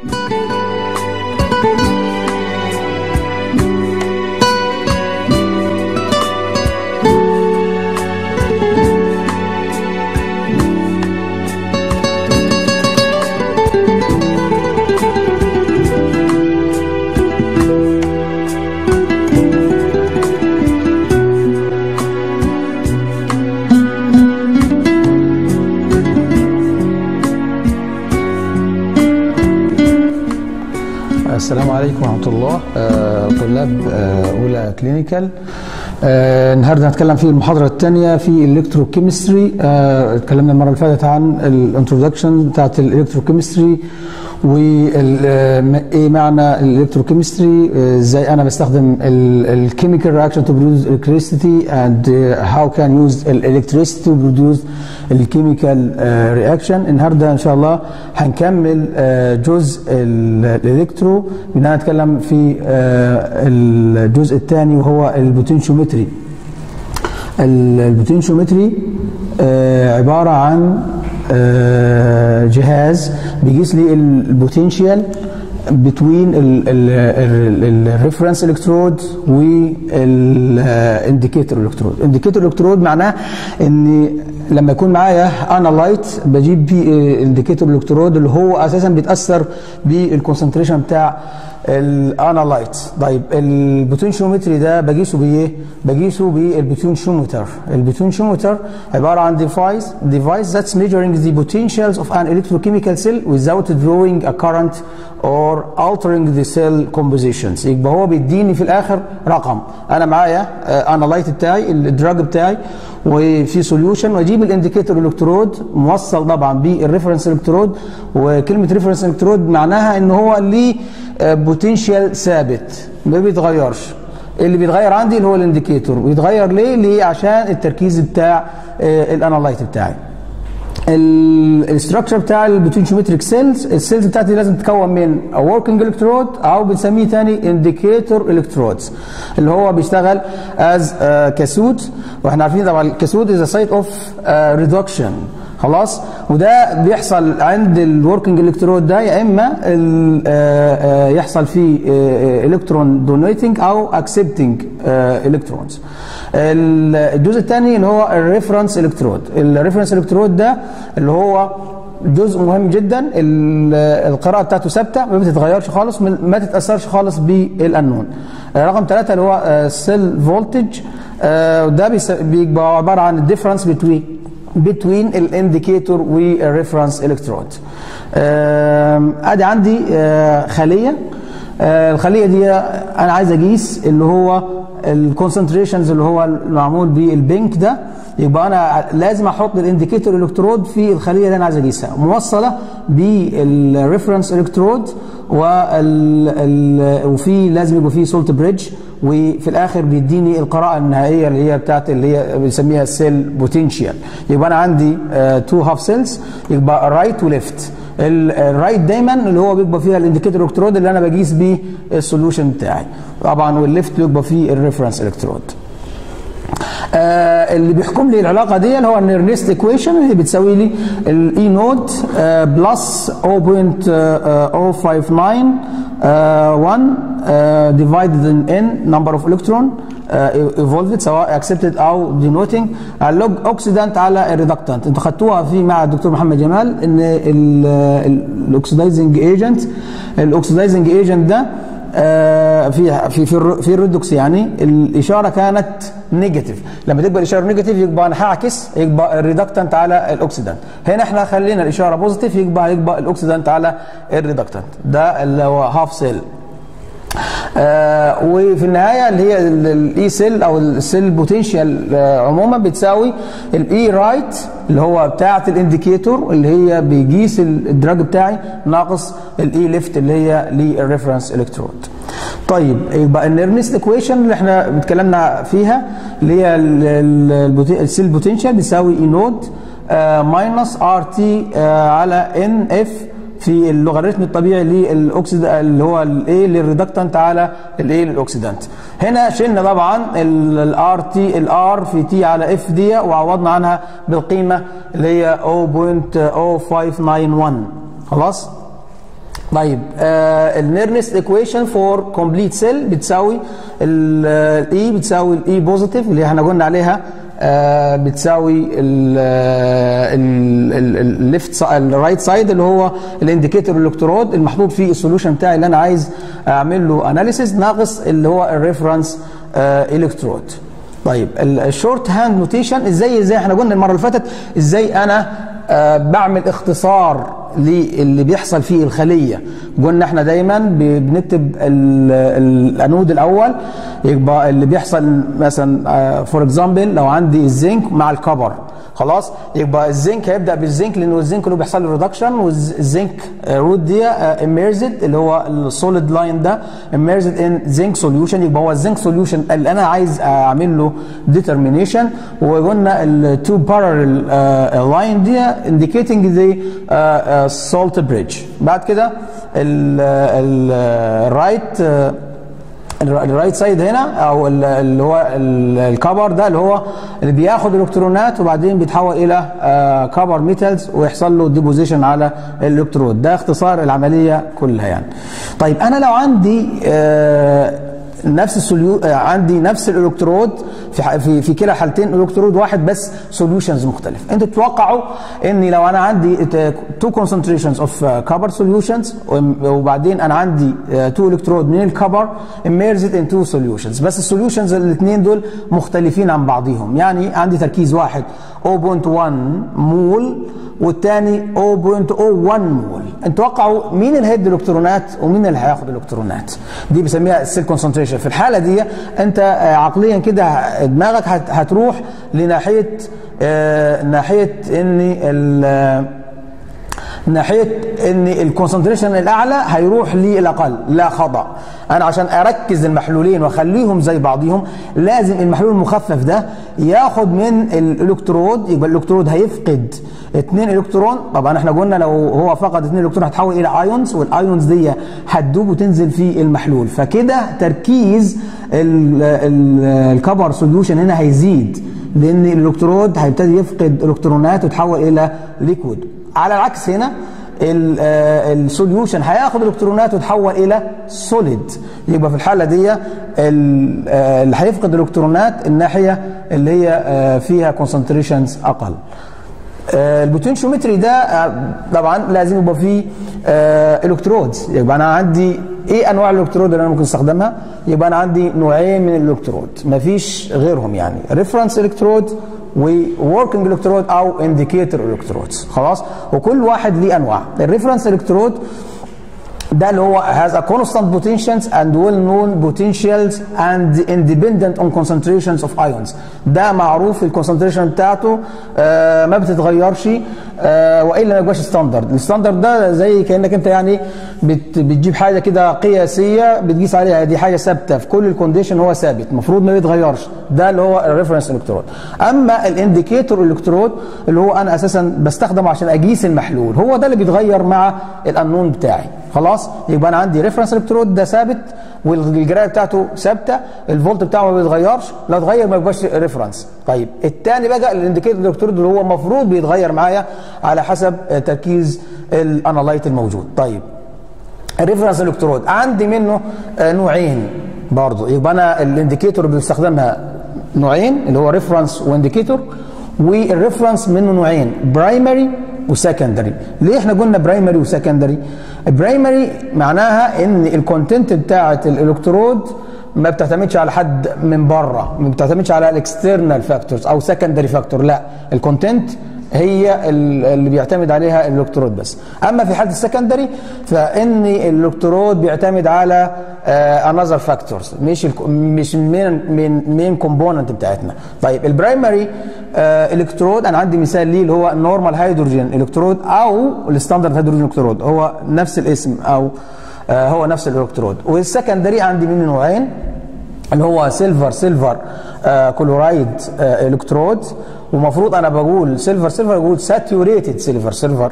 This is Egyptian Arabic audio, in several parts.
السلام عليكم ورحمة الله آه، طلاب آه، أولى كلينيكال آه، النهارده هنتكلم في المحاضرة الثانية في الإلكتروكيمستري اتكلمنا المرة اللي فاتت عن الانترودكشن بتاعت الإلكتروكيمستري وايه معنى الالكتروكيمستري ازاي انا بستخدم الكيميكال رياكشن تو برودوس الكتريسيتي اند هاو كان يوز الالكتريسيتي تو برودوس الكيميكال رياكشن النهارده ان شاء الله هنكمل آه، جزء الالكترو بدنا نتكلم في آه، الجزء الثاني وهو البوتنشيومتري البوتنشيومتري آه، عباره عن آه، جهاز بيقيس لي البوتنشال بتوين الريفرنس الكترود والانديكيتور الكترود الانديكيتور الكترود معناه ان لما يكون معايا انالايت بجيب بيه انديكيتور الكترود اللي هو اساسا بيتاثر بالكونسنتريشن بتاع الانالايت طيب البوتنشيومتري ده بقيسه بايه بقيسه بالبوتنشيومتر البوتنشيومتر عباره عن ديفايس ديفايس that's measuring the potentials of an electrochemical cell without drawing a current or altering the cell compositions يبقى هو بيديني في الاخر رقم انا معايا انالايت بتاعي الدراج بتاعي وفي سوليوشن واجيب الانديكيتور الكترود موصل طبعا بالريفرنس الكترود وكلمه ريفرنس الكترود معناها ان هو ليه بوتنشال ثابت ما بيتغيرش اللي بيتغير عندي اللي هو الانديكيتور ويتغير ليه ليه عشان التركيز بتاع الانالايت بتاعي الاستراكشر بتاع البوتنشيومتريك سيلز السيلز بتاعتي لازم تتكون من وركينج الكترود او بنسميه تاني انديكيتور الكترودز اللي هو بيشتغل از كاسود واحنا عارفين طبعا الكاسود از سايت اوف ريدكشن خلاص وده بيحصل عند الوركينج الكترود ده يا اما يحصل فيه الكترون دونيتنج او اكسبتنج الكترونز الجزء الثاني اللي هو الريفرنس الكترود الريفرنس الكترود ده اللي هو جزء مهم جدا القراءه بتاعته ثابته ما بتتغيرش خالص ما تتاثرش خالص بالقانون رقم ثلاثة اللي هو سيل فولتج ده بيبقى عباره عن الديفرنس بتوين between الانديكيتور والريفرنس الكترود ادي عندي خليه الخليه دي انا عايز اقيس اللي هو الكونسنتريشنز اللي هو المعمول بالبنك ده يبقى انا لازم احط الانديكيتور الكترود في الخليه اللي انا عايز اقيسها موصله بالريفرنس الكترود وفي لازم يبقى فيه سولت بريدج وفي الاخر بيديني القراءه النهائيه اللي هي بتاعت اللي هي بنسميها السيل بوتنشال يبقى انا عندي تو هاف سيلز يبقى رايت وليفت الرايت دايما اللي هو بيبقى فيها الانديكيتور الكترود اللي انا بقيس بيه السوليوشن بتاعي طبعا والليفت بيبقى فيه الريفرنس الكترود آه اللي بيحكم لي العلاقه دي اللي هو النيرنست ايكويشن اللي بتساوي لي الاي نوت آه بلس 0.059 ديفايدد ان نمبر اوف الكترون ايفولفد سواء اكسبتد او دينوتنج اللوج اوكسيدانت على الريدكتانت انتوا خدتوها في مع الدكتور محمد جمال ان الاكسدايزنج ايجنت الاكسدايزنج ايجنت ده في في في في الريدوكس يعني الاشاره كانت نيجاتيف لما تبقى الاشاره نيجاتيف يبقى انا هعكس يبقى الريدكتنت على الاكسيدنت هنا احنا خلينا الاشاره بوزيتيف يبقى يبقى الاكسيدنت على الريدكتنت ده اللي هو هاف سيل آه وفي النهايه اللي هي الاي سيل او السيل بوتنشال آه عموما بتساوي الاي رايت اللي هو بتاعه الانديكيتور اللي هي بيقيس الدراج بتاعي ناقص الاي ليفت اللي هي للريفرنس الكترود طيب يبقى النيرنست ايكويشن اللي احنا اتكلمنا فيها اللي هي السيل بوتنشال بتساوي اي نود ماينس ار تي على ان اف في اللوغاريتم الطبيعي للاكسيد اللي هو الايه للريدكتنت على الايه للاكسيدنت هنا شلنا طبعا الار تي الار في تي على اف دي وعوضنا عنها بالقيمه اللي هي 0.0591 خلاص طيب النيرنست ايكويشن فور كومبليت سيل بتساوي الاي بتساوي الاي بوزيتيف اللي احنا قلنا عليها آه بتساوي الليفت الرايت سايد اللي هو الانديكيتور الكترود المحطوط فيه السوليوشن بتاعي اللي انا عايز اعمل له اناليسيس ناقص اللي هو الريفرنس آه الكترود طيب الشورت هاند نوتيشن ازاي ازاي احنا قلنا المره اللي فاتت ازاي انا آه بعمل اختصار للي بيحصل فيه الخليه قلنا احنا دايما بنكتب الانود الاول يبقى اللي بيحصل مثلا فور اكزامبل لو عندي الزنك مع الكبر خلاص يبقى الزنك هيبدا بالزنك لانه الزنك اللي بيحصل له ريدكشن والزنك روت دي اميرزد اللي هو السوليد لاين ده اميرزد ان زنك سوليوشن يبقى هو الزنك سوليوشن اللي انا عايز اعمل له ديترمينيشن وقلنا التو بارل لاين دي انديكيتنج ذا سولت بريدج بعد كده الرايت الرايت سايد هنا او اللي هو الكبر ده اللي هو اللي بياخد الكترونات وبعدين بيتحول الى كبر ميتالز ويحصل له ديبوزيشن على الالكترود ده اختصار العمليه كلها يعني طيب انا لو عندي نفس السوليو عندي نفس الالكترود في في في كلا الحالتين الكترود واحد بس سوليوشنز مختلف انتوا تتوقعوا ان لو انا عندي تو كونسنتريشنز اوف كبر سوليوشنز وبعدين انا عندي تو الكترود من الكبر اميرزد ان تو سوليوشنز بس السوليوشنز الاثنين دول مختلفين عن بعضهم يعني عندي تركيز واحد 0.1 مول والثاني 0.01 مول انتوا توقعوا مين اللي هيدي الكترونات ومين اللي هياخد الالكترونات دي بسميها السيل كونسنتريشن في الحاله دي انت عقليا كده دماغك هتروح لناحيه آه ناحيه ان ناحيه ان الكونسنتريشن الاعلى هيروح للاقل لا خطا انا عشان اركز المحلولين واخليهم زي بعضهم لازم المحلول المخفف ده ياخد من الالكترود يبقى الالكترود هيفقد اثنين الكترون طبعا احنا قلنا لو هو فقد اثنين الكترون هتحول الى ايونز والايونز دي هتدوب وتنزل في المحلول فكده تركيز الكبر سوليوشن هنا هيزيد لان الالكترود هيبتدي يفقد الكترونات وتحول الى ليكويد على العكس هنا السوليوشن هياخد الالكترونات وتحول الى سوليد يبقى في الحاله دي اللي هيفقد الالكترونات الناحيه اللي هي فيها كونسنتريشنز اقل البوتنشيومتري ده طبعا لازم يبقى فيه الكترودز يبقى انا عندي ايه انواع الالكترود اللي انا ممكن استخدمها يبقى انا عندي نوعين من الالكترود مفيش غيرهم يعني ريفرنس الكترود ووركينج الكترود او انديكيتور الكترودز خلاص وكل واحد ليه انواع الريفرنس الكترود ده اللي هو has a constant potentials and well known potentials and independent on concentrations of ions ده معروف الكونسنتريشن بتاعته آه ما بتتغيرش آه والا ما يبقاش ستاندرد الستاندرد ده زي كانك انت يعني بت بتجيب حاجه كده قياسيه بتقيس عليها دي حاجه ثابته في كل الكونديشن هو ثابت المفروض ما بيتغيرش ده اللي هو الريفرنس الكترود اما الانديكيتور الكترود اللي هو انا اساسا بستخدمه عشان اقيس المحلول هو ده اللي بيتغير مع الانون بتاعي خلاص يبقى انا عندي ريفرنس الكترود ده ثابت والجرايه بتاعته ثابته الفولت بتاعه ما بيتغيرش لو اتغير ما يبقاش ريفرنس طيب الثاني بقى الانديكيتور الكترود اللي هو المفروض بيتغير معايا على حسب تركيز الانالايت الموجود طيب الريفرنس الكترود عندي منه نوعين برضه يبقى انا الانديكيتور اللي بستخدمها نوعين اللي هو ريفرنس وانديكيتور والريفرنس منه نوعين برايمري وسكندري ليه احنا قلنا برايمري وسكندري برايمري معناها ان الكونتنت بتاعه الالكترود ما بتعتمدش على حد من بره ما بتعتمدش على الاكسترنال فاكتورز او سكندري فاكتور لا الكونتنت هي اللي بيعتمد عليها الالكترود بس اما في حاله السكندري فان الالكترود بيعتمد على انذر فاكتورز مش مش من من مين كومبوننت بتاعتنا طيب البرايمري الكترود انا عندي مثال ليه اللي هو النورمال هيدروجين الكترود او الستاندرد هيدروجين الكترود هو نفس الاسم او هو نفس الالكترود والسكندري عندي منه نوعين اللي هو سيلفر سيلفر آه كلورايد آه الكترود ومفروض انا بقول سيلفر سيلفر بقول ساتيوريتد سيلفر سيلفر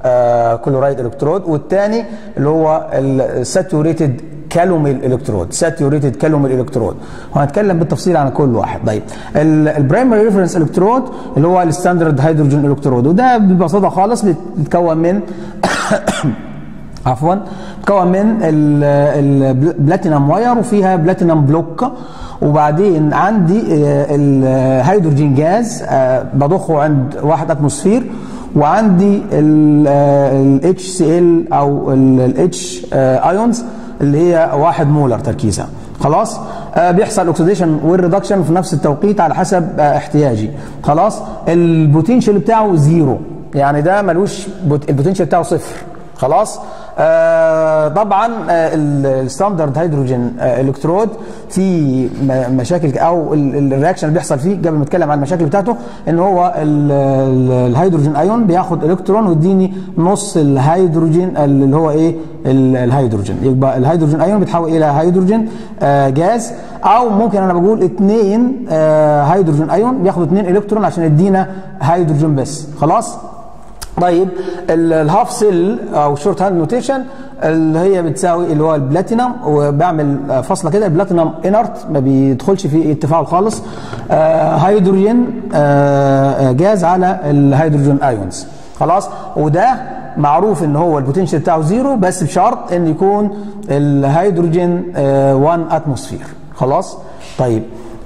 آه كلورايد الكترود والثاني اللي هو الساتيوريتد كالوميل الكترود ساتيوريتد كالوميل الكترود وهنتكلم بالتفصيل عن كل واحد طيب البرايمري ريفرنس الكترود اللي هو الستاندرد هيدروجين الكترود وده ببساطه خالص بيتكون من عفوا تكون من البلاتينم واير وفيها بلاتينم بلوك وبعدين عندي الهيدروجين جاز بضخه عند واحد اتموسفير وعندي ال HCl او ال H ايونز اللي هي واحد مولر تركيزها خلاص آه بيحصل اوكسيديشن والريدكشن في نفس التوقيت على حسب آه احتياجي خلاص البوتنشال بتاعه زيرو يعني ده ملوش البوتنشال بتاعه صفر خلاص آه طبعا آه الستاندرد هيدروجين آه الكترود في مشاكل او الرياكشن اللي بيحصل فيه قبل ما اتكلم عن المشاكل بتاعته ان هو ال ال الهيدروجين ايون بياخد الكترون ويديني نص الهيدروجين اللي هو ايه الهيدروجين يبقى الهيدروجين ايون بيتحول الى هيدروجين آه جاز او ممكن انا بقول اثنين آه هيدروجين ايون بياخدوا اثنين الكترون عشان يدينا هيدروجين بس خلاص طيب الهاف سيل او شورت هاند نوتيشن اللي هي بتساوي اللي هو البلاتينم وبعمل فاصله كده البلاتينم انرت ما بيدخلش في التفاعل خالص آه هيدروجين آه جاز على الهيدروجين ايونز خلاص وده معروف ان هو البوتنشال بتاعه زيرو بس بشرط ان يكون الهيدروجين 1 اتموسفير خلاص طيب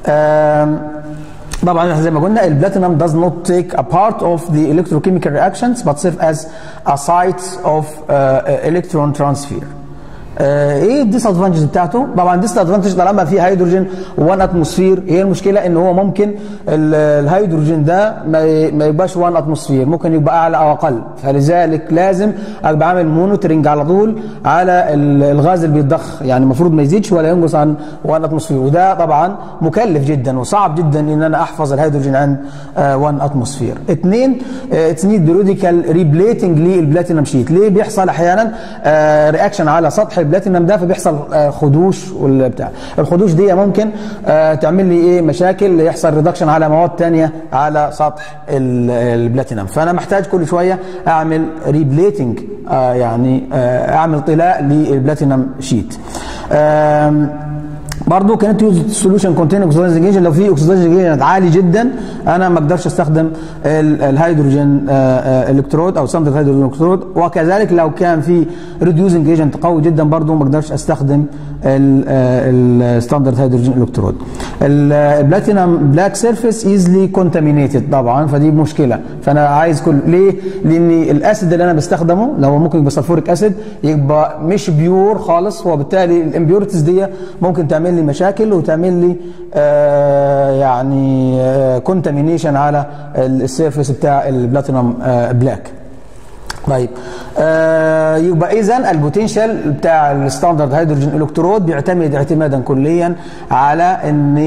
طبعا زي ما قلنا البلاتينم does not take a part of the electrochemical reactions but serve as a site of uh, electron transfer. آه ايه الديس ادفانتج بتاعته؟ طبعا الديس ادفانتج طالما فيه هيدروجين 1 اتموسفير هي المشكله ان هو ممكن الهيدروجين ده ما يبقاش 1 اتموسفير ممكن يبقى اعلى او اقل فلذلك لازم ابقى عامل مونيتورنج على طول على الغاز اللي بيتضخ يعني المفروض ما يزيدش ولا ينقص عن 1 اتموسفير وده طبعا مكلف جدا وصعب جدا ان انا احفظ الهيدروجين عند 1 اتموسفير. اثنين اتس نيد بروديكال ريبليتنج للبلاتينم شيت ليه بيحصل احيانا رياكشن على سطح البلاتينم ده فبيحصل خدوش والبتاع الخدوش دي ممكن تعمل لي ايه مشاكل يحصل ريدكشن على مواد تانية على سطح البلاتينم فانا محتاج كل شويه اعمل ريبليتنج يعني اعمل طلاء للبلاتينم شيت برضه كانت يوز سوليوشن كونتين اوكسيدايزنج ايجنت لو في اوكسيدايزنج ايجنت عالي جدا انا ما اقدرش استخدم الهيدروجين الكترود او ستاندرد هيدروجين الكترود وكذلك لو كان في ريديوزنج ايجنت قوي جدا برضه ما اقدرش استخدم الستاندرد هيدروجين الكترود البلاتينم بلاك سيرفيس ايزلي كونتامينيتد طبعا فدي مشكله فانا عايز كل ليه؟ لان الاسيد اللي انا بستخدمه لو هو ممكن يبقى سلفوريك اسيد يبقى مش بيور خالص وبالتالي الامبيورتيز دي ممكن تعمل لي مشاكل وتعمل لي آه يعني آه كونتامينيشن على السيرفيس بتاع البلاتينم آه بلاك طيب آه يبقى اذا البوتنشال بتاع الستاندرد هيدروجين الكترود بيعتمد اعتمادا كليا على ان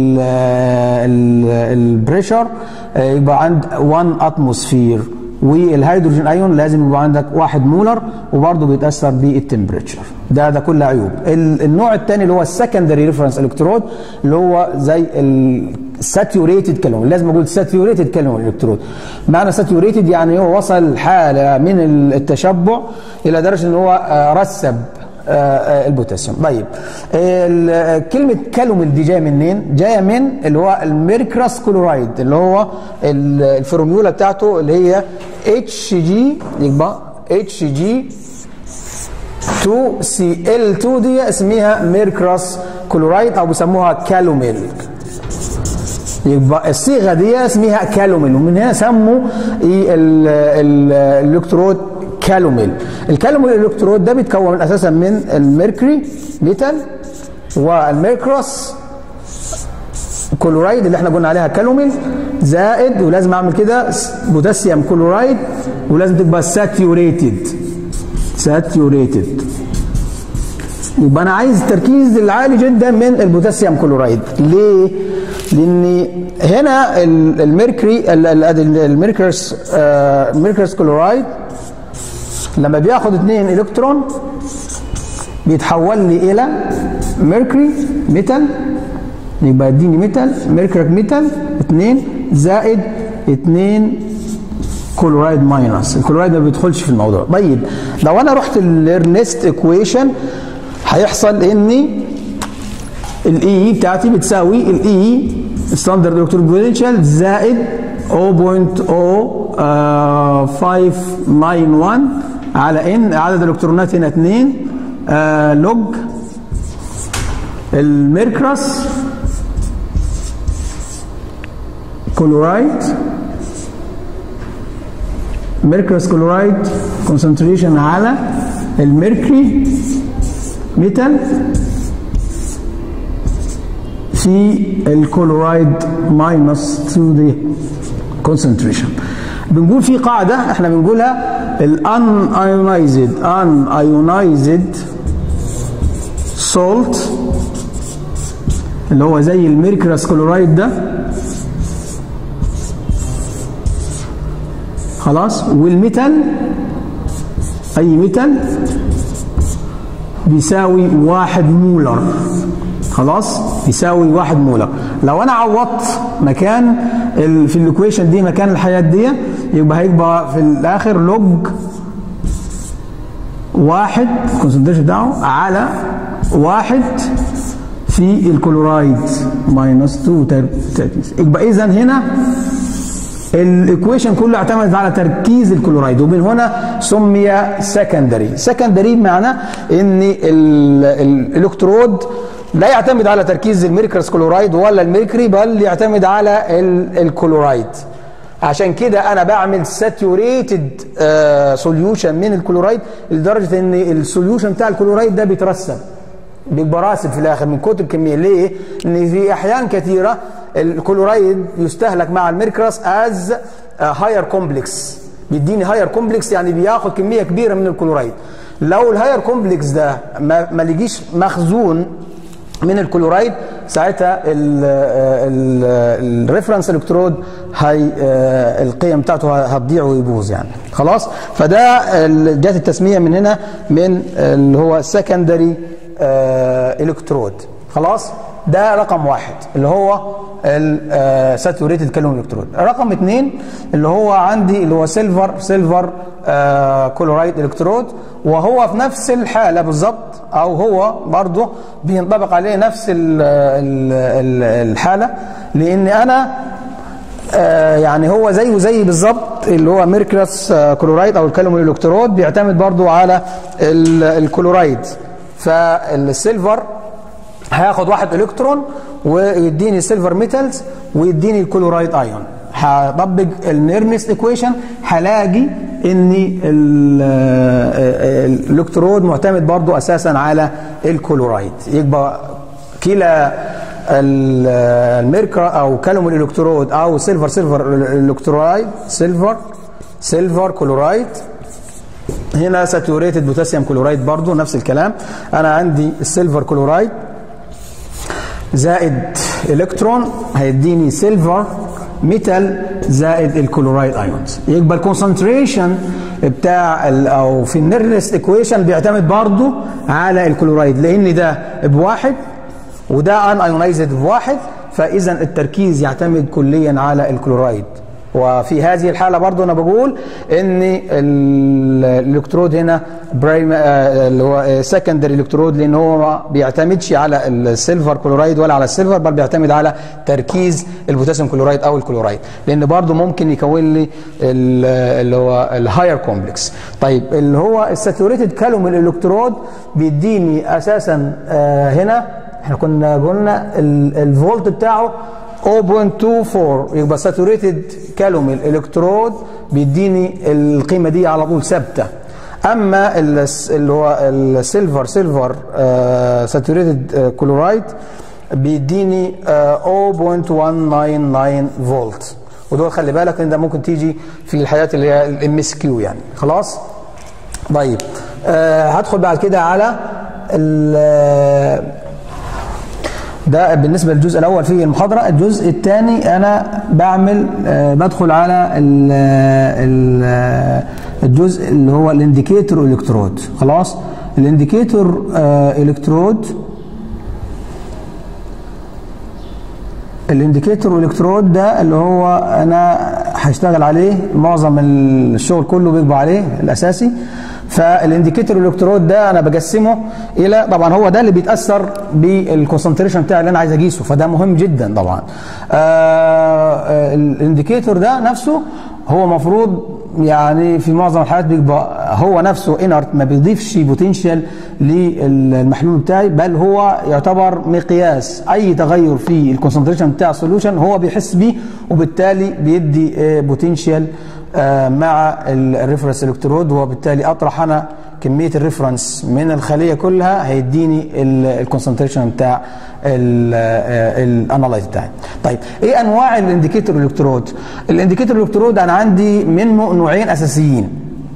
البريشر يبقى عند 1 اتموسفير والهيدروجين ايون لازم يبقى عندك واحد مولر وبرضه بيتاثر بالتمبريتشر ده ده كل عيوب النوع الثاني اللي هو السكندري ريفرنس الكترود اللي هو زي الساتيوريتد كالون لازم اقول ساتيوريتد كالون الكترود معنى ساتيوريتد يعني هو وصل حاله من التشبع الى درجه ان هو رسب البوتاسيوم طيب كلمة كالوميل دي جاية منين؟ جاية من اللي هو الميركراس كلورايد اللي هو الفورميولا بتاعته اللي هي اتش جي يبقى اتش جي 2 سي ال 2 دي اسمها ميركراس كلورايد او بيسموها كالوميل يبقى الصيغه دي اسمها كالوميل ومن هنا سموا الالكترود كالوميل الكالوميل الالكترود ده بيتكون اساسا من الميركوري ميتال والميركروس كلورايد اللي احنا قلنا عليها كالوميل زائد ولازم اعمل كده بوتاسيوم كلورايد ولازم تبقى ساتيوريتد ساتيوريتد يبقى انا عايز التركيز العالي جدا من البوتاسيوم كلورايد ليه لان هنا الميركوري الميركورس الميركورس كلورايد لما بياخد اثنين الكترون بيتحول لي الى ميركوري ميتال يبقى اديني ميتال ميركوريك ميتال اثنين زائد اثنين كلورايد ماينس الكلورايد ما بيدخلش في الموضوع طيب لو انا رحت الارنست ايكويشن هيحصل اني الاي بتاعتي بتساوي الاي ستاندرد الكترون بوتنشال زائد 0.0591 على ان عدد الالكترونات هنا 2 آه لوج الميركرس كلورايد ميركرس كلورايد كونسنتريشن على الميركري ميتال في الكلورايد ماينس 2 دي كونسنتريشن بنقول في قاعده احنا بنقولها الان ايونايزد ان ايونايزد سولت اللي هو زي الميركرس كلورايد ده خلاص والميتال اي ميتال بيساوي واحد مولر خلاص يساوي واحد مولر لو انا عوضت مكان ال في الايكويشن دي مكان الحياه دي يبقى هيبقى في الاخر لوج واحد الكونسنتريشن بتاعه على واحد في الكلورايد ماينس 2 يبقى اذا هنا الايكويشن كله اعتمد على تركيز الكلورايد ومن هنا سمي سكندري سكندري بمعنى ان الالكترود لا يعتمد على تركيز الميركرس كلورايد ولا الميركري بل يعتمد على الكلورايد عشان كده انا بعمل ساتوريتد سوليوشن من الكلورايد لدرجه ان السوليوشن بتاع الكلورايد ده بيترسب بيبقى راسب في الاخر من كتر الكميه ليه؟ ان في احيان كثيره الكلورايد يستهلك مع الميركرس از هاير كومبلكس بيديني هاير كومبلكس يعني بياخد كميه كبيره من الكلورايد لو الهاير كومبلكس ده ما, ما لقيش مخزون من الكلورايد ساعتها الريفرنس الكترود هي القيم بتاعته هتضيع ويبوظ يعني خلاص فده جات التسميه من هنا من اللي هو سكندري الكترود خلاص ده رقم واحد اللي هو الساتوريتد كالون الكترود رقم اثنين اللي هو عندي اللي هو سيلفر سيلفر كلورايد الكترود وهو في نفس الحاله بالظبط او هو برضه بينطبق عليه نفس ال ال الحاله لان انا آه يعني هو زيه زي بالظبط اللي هو ميركلس آه كلورايد او الكالوم الالكترود بيعتمد برضه على الكلورايد فالسيلفر هياخد واحد الكترون ويديني سيلفر ميتالز ويديني الكلورايد ايون هطبق النيرنست ايكويشن هلاقي ان الالكترود معتمد برضو اساسا على الكلورايد يبقى كلا الميركرا او كالوم الالكترود او سيلفر سيلفر الكترولايد سيلفر سيلفر كلورايد هنا ساتوريتد بوتاسيوم كلورايد برضو نفس الكلام انا عندي السيلفر كلورايد زائد الكترون هيديني سيلفر ميتال زائد الكلورايد ايونز يبقى الكونسنتريشن بتاع او في النيرلست ايكويشن بيعتمد برضه على الكلورايد لان ده بواحد وده ان ايونايزد بواحد فاذا التركيز يعتمد كليا على الكلورايد وفي هذه الحالة برضو أنا بقول إن الإلكترود هنا برايم اللي هو سكندري إلكترود لأن هو ما بيعتمدش على السيلفر كلورايد ولا على السيلفر بل بيعتمد على تركيز البوتاسيوم كلورايد أو الكلورايد لأن برضو ممكن يكون لي اللي هو الهاير كومبلكس طيب اللي هو الساتوريتد كالوم الإلكترود بيديني أساسا هنا احنا كنا قلنا الفولت بتاعه 0.24 يبقى ساتوريتد كالوم الالكترود بيديني القيمه دي على طول ثابته اما اللي هو السيلفر سيلفر ساتوريتد كلورايد بيديني 0.199 فولت ودول خلي بالك ان ده ممكن تيجي في الحاجات اللي هي الام اس كيو يعني خلاص طيب آه هدخل بعد كده على ده بالنسبه للجزء الاول في المحاضره الجزء الثاني انا بعمل آه بدخل على ال ال الجزء اللي هو الانديكيتور الكترود خلاص الانديكيتور آه الكترود الانديكيتور الكترود ده اللي هو انا هشتغل عليه معظم الشغل كله بيبقى عليه الاساسي فالانديكيتور الالكترود ده انا بقسمه الى طبعا هو ده اللي بيتاثر بالكونسنتريشن بتاعي اللي انا عايز اقيسه فده مهم جدا طبعا آه الانديكيتور ده نفسه هو مفروض يعني في معظم الحالات بيبقى هو نفسه انرت ما بيضيفش بوتنشال للمحلول بتاعي بل هو يعتبر مقياس اي تغير في الكونسنتريشن بتاع السوليوشن هو بيحس بيه وبالتالي بيدي بوتنشال مع الريفرنس الكترود وبالتالي اطرح انا كميه الريفرنس من الخليه كلها هيديني الكونسنتريشن بتاع الانالايز بتاعي. طيب ايه انواع الانديكيتور الكترود؟ الانديكيتور الكترود انا عندي منه نوعين اساسيين.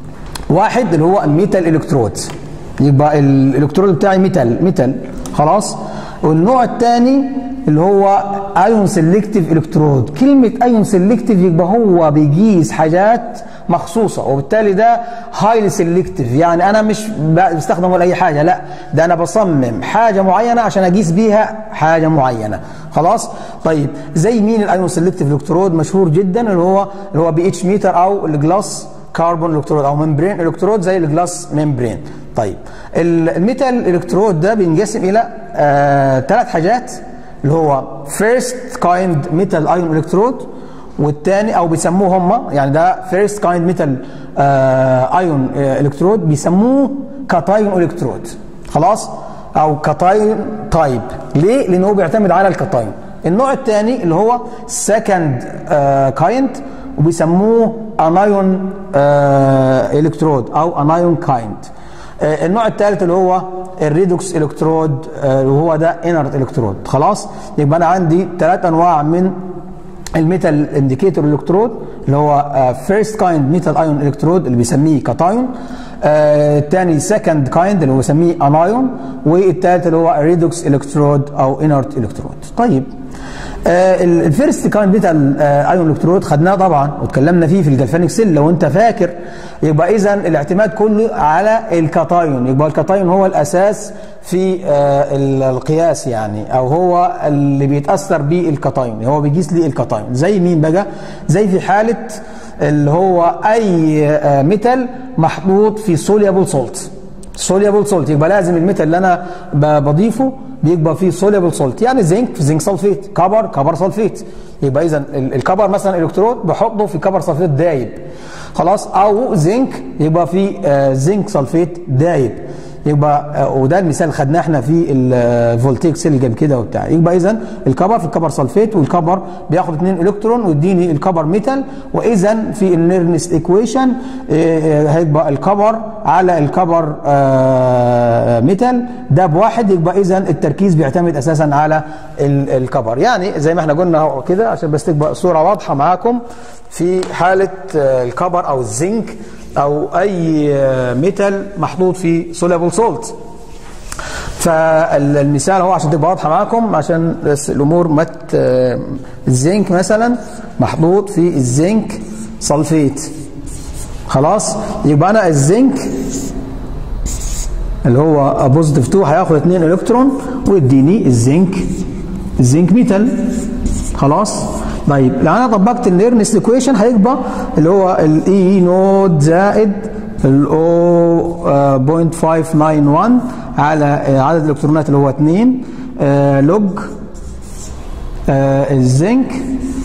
واحد اللي هو الميتال الكترود يبقى الالكترود بتاعي ميتال ميتال خلاص والنوع الثاني اللي هو ايون سيلكتيف الكترود كلمه ايون سيلكتيف يبقى هو بيقيس حاجات مخصوصه وبالتالي ده هايلي سيلكتيف يعني انا مش بستخدمه لاي حاجه لا ده انا بصمم حاجه معينه عشان اقيس بيها حاجه معينه خلاص طيب زي مين الايون سيلكتيف الكترود مشهور جدا اللي هو اللي هو بي اتش ميتر او الجلاس كربون الكترود او ممبرين الكترود زي الجلاس ممبرين طيب الميتال الكترود ده بينقسم الى ثلاث آه حاجات اللي هو فيرست كايند ميتال ايون الكترود والثاني او بيسموه هم يعني ده فيرست كايند ميتال ايون الكترود بيسموه كاتايون الكترود خلاص او كاتايون تايب ليه لان هو بيعتمد على الكاتايون النوع الثاني اللي هو سكند كايند وبيسموه انايون الكترود او انايون كايند النوع الثالث اللي هو الريدوكس الكترود وهو ده انرت الكترود خلاص يبقى انا عندي ثلاث انواع من الميتال انديكيتور الكترود اللي هو فيرست كايند ميتال ايون الكترود اللي بيسميه كاتايون الثاني سكند كايند اللي هو بيسميه انايون والثالث اللي هو ريدوكس الكترود او انرت الكترود طيب آه الفيرست كايند ميتال آه ايون الكترود خدناه طبعا واتكلمنا فيه في الجلفانيك سيل لو انت فاكر يبقى اذا الاعتماد كله على الكاتايون يبقى الكاتايون هو الاساس في آه القياس يعني او هو اللي بيتاثر بالكاتايون هو بيقيس لي الكاتايون زي مين بقى زي في حاله اللي هو اي آه ميتال محطوط في سوليبل سولت سوليبل سولت يبقى لازم الميتال اللي انا بضيفه بيبقى فيه سوليبل سولت يعني زنك في زنك سلفيت كبر كبر سلفيت يبقى اذا الكبر مثلا الكترود بحطه في كبر سلفيت دايب خلاص او زنك يبقى في زنك سلفيت دايب يبقى وده المثال اللي خدناه احنا في الفولتيك سيل جاب كده وبتاع يبقى اذا الكبر في الكبر سلفيت والكبر بياخد اثنين الكترون ويديني الكبر ميتال واذا في النيرنست ايكويشن هيبقى الكبر على الكبر ميتال ده بواحد يبقى اذا التركيز بيعتمد اساسا على الكبر يعني زي ما احنا قلنا كده عشان بس تبقى الصوره واضحه معاكم في حاله الكبر او الزنك او اي ميتال محطوط في سوليبل سولت فالمثال هو عشان تبقى واضحه معاكم عشان بس الامور ما الزنك مثلا محطوط في الزنك سلفيت خلاص يبقى انا الزنك اللي هو بوزيتيف 2 هياخد 2 الكترون ويديني الزنك الزنك ميتال خلاص طيب لو انا طبقت النيرنست ايكويشن هيبقى اللي هو الاي نود زائد ال 0.591 على عدد الالكترونات اللي هو 2 آه لوج آه الزنك